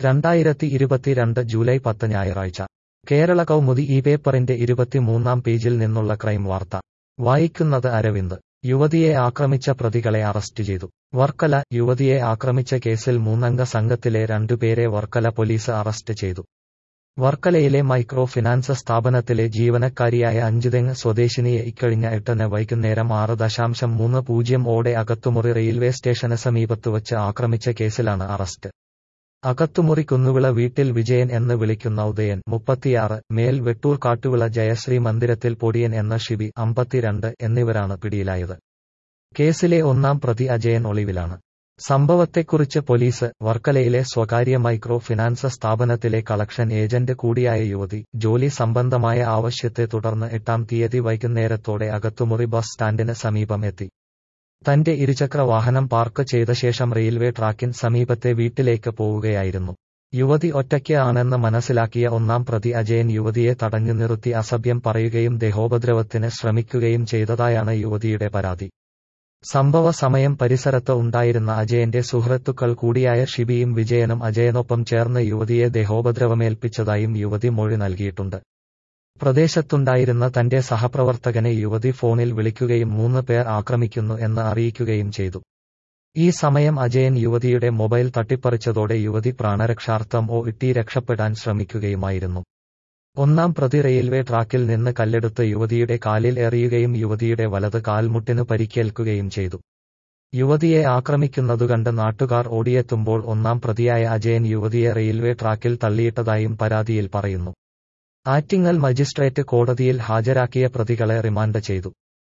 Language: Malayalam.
രണ്ടായിരത്തി ഇരുപത്തിരണ്ട് ജൂലൈ പത്ത് ഞായറാഴ്ച കേരള കൗമുദി ഈ പേപ്പറിന്റെ ഇരുപത്തിമൂന്നാം പേജിൽ നിന്നുള്ള ക്രൈം വാർത്ത വായിക്കുന്നത് അരവിന്ദ് യുവതിയെ ആക്രമിച്ച പ്രതികളെ അറസ്റ്റ് ചെയ്തു വർക്കല യുവതിയെ ആക്രമിച്ച കേസിൽ മൂന്നംഗ സംഘത്തിലെ രണ്ടുപേരെ വർക്കല പോലീസ് അറസ്റ്റ് ചെയ്തു വർക്കലയിലെ മൈക്രോ ഫിനാൻസ് സ്ഥാപനത്തിലെ ജീവനക്കാരിയായ അഞ്ചുതെങ്ങ് സ്വദേശിനിയെ ഇക്കഴിഞ്ഞ എട്ടിന് വൈകുന്നേരം ആറ് ദശാംശം മൂന്ന് പൂജ്യം ഓടെ അകത്തുമുറി റെയിൽവേ സ്റ്റേഷന് സമീപത്ത് വച്ച് ആക്രമിച്ച കേസിലാണ് അറസ്റ്റ് അകത്തുമുറി കുന്നുവിള വീട്ടിൽ വിജയൻ എന്ന് വിളിക്കുന്ന ഉദയൻ മുപ്പത്തിയാറ് മേൽ വെട്ടൂർ കാട്ടുവിള ജയശ്രീ മന്ദിരത്തിൽ പൊടിയൻ എന്ന ഷിബി അമ്പത്തിരണ്ട് എന്നിവരാണ് പിടിയിലായത് കേസിലെ ഒന്നാം പ്രതി അജയൻ ഒളിവിലാണ് സംഭവത്തെക്കുറിച്ച് പോലീസ് വർക്കലയിലെ സ്വകാര്യ മൈക്രോ ഫിനാൻസ് സ്ഥാപനത്തിലെ കളക്ഷൻ ഏജന്റ് കൂടിയായ യുവതി ജോലി സംബന്ധമായ ആവശ്യത്തെ തുടർന്ന് എട്ടാം തീയതി വൈകുന്നേരത്തോടെ അകത്തുമുറി ബസ് സ്റ്റാൻഡിന് സമീപം എത്തി തന്റെ ഇരുചക്ര വാഹനം പാർക്ക് ചെയ്ത ശേഷം റെയിൽവേ ട്രാക്കിന് സമീപത്തെ വീട്ടിലേക്ക് പോവുകയായിരുന്നു യുവതി ഒറ്റയ്ക്ക് ആണെന്ന് മനസ്സിലാക്കിയ ഒന്നാം പ്രതി അജയൻ യുവതിയെ തടഞ്ഞു നിർത്തി അസഭ്യം പറയുകയും ദേഹോപദ്രവത്തിന് ശ്രമിക്കുകയും ചെയ്തതായാണ് യുവതിയുടെ പരാതി സംഭവ സമയം പരിസരത്ത് ഉണ്ടായിരുന്ന അജയന്റെ സുഹൃത്തുക്കൾ കൂടിയായ ഷിബിയും വിജയനും അജയനൊപ്പം ചേർന്ന് യുവതിയെ ദേഹോപദ്രവമേൽപ്പിച്ചതായും യുവതി മൊഴി നൽകിയിട്ടുണ്ട് പ്രദേശത്തുണ്ടായിരുന്ന തന്റെ സഹപ്രവർത്തകനെ യുവതി ഫോണിൽ വിളിക്കുകയും മൂന്ന് പേർ ആക്രമിക്കുന്നു എന്ന് അറിയിക്കുകയും ചെയ്തു ഈ സമയം അജയൻ യുവതിയുടെ മൊബൈൽ തട്ടിപ്പറിച്ചതോടെ യുവതി പ്രാണരക്ഷാർത്ഥം ഓ ഇട്ടി രക്ഷപ്പെടാൻ ശ്രമിക്കുകയുമായിരുന്നു ഒന്നാം പ്രതി റെയിൽവേ ട്രാക്കിൽ നിന്ന് കല്ലെടുത്ത് യുവതിയുടെ കാലിൽ എറിയുകയും യുവതിയുടെ വലത് കാൽമുട്ടിന് പരിക്കേൽക്കുകയും ചെയ്തു യുവതിയെ ആക്രമിക്കുന്നതുകണ്ട് നാട്ടുകാർ ഓടിയെത്തുമ്പോൾ ഒന്നാം പ്രതിയായ അജയൻ യുവതിയെ റെയിൽവേ ട്രാക്കിൽ തള്ളിയിട്ടതായും പരാതിയിൽ പറയുന്നു ആറ്റിങ്ങൽ മജിസ്ട്രേറ്റ് കോടതിയിൽ ഹാജരാക്കിയ പ്രതികളെ റിമാൻഡ് ചെയ്തു